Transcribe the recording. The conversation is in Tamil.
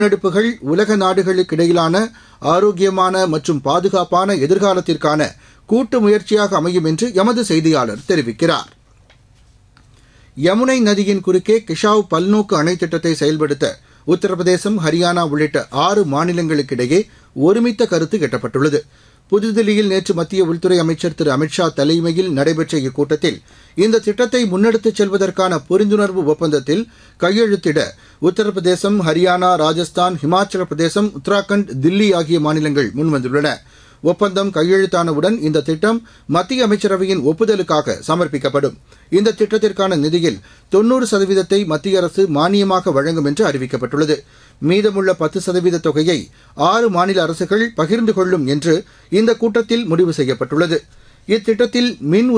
முன்னெடுப்புகள் உலக நாடுகளுக்கு இடையிலான ஆரோக்கியமான மற்றும் பாதுகாப்பான எதிர்காலத்திற்கான கூட்டு முயற்சியாக அமையும் என்று எமது செய்தியாளர் தெரிவிக்கிறார் யமுனை நதியின் குறுக்கே கிஷாவ் பல்நோக்கு அணை திட்டத்தை செயல்படுத்த உத்தரப்பிரதேசம் ஹரியானா உள்ளிட்ட ஆறு மாநிலங்களுக்கிடையே ஒருமித்த கருத்து எட்டப்பட்டுள்ளது புதுதில்லியில் நேற்று மத்திய உள்துறை அமைச்சர் திரு அமித்ஷா தலைமையில் நடைபெற்ற இக்கூட்டத்தில் இந்த திட்டத்தை முன்னெடுத்துச் செல்வதற்கான புரிந்துணர்வு ஒப்பந்தத்தில் கையெழுத்திட உத்தரப்பிரதேசம் ஹரியானா ராஜஸ்தான் ஹிமாச்சல பிரதேசம் உத்தராகண்ட் தில்லி ஆகிய மாநிலங்கள் முன்வந்துள்ளன ஒப்பந்தம் கையெழுத்தானவுடன் இந்த திட்டம் மத்திய அமைச்சரவையின் ஒப்புதலுக்காக சமர்ப்பிக்கப்படும் இந்த திட்டத்திற்கான நிதியில் தொன்னூறு சதவீதத்தை மத்திய அரசு மானியமாக வழங்கும் என்று அறிவிக்கப்பட்டுள்ளது மீதமுள்ள பத்து சதவீத தொகையை ஆறு மாநில அரசுகள் பகிர்ந்து கொள்ளும் என்று இந்த கூட்டத்தில் முடிவு செய்யப்பட்டுள்ளது இத்திட்டத்தில் மின்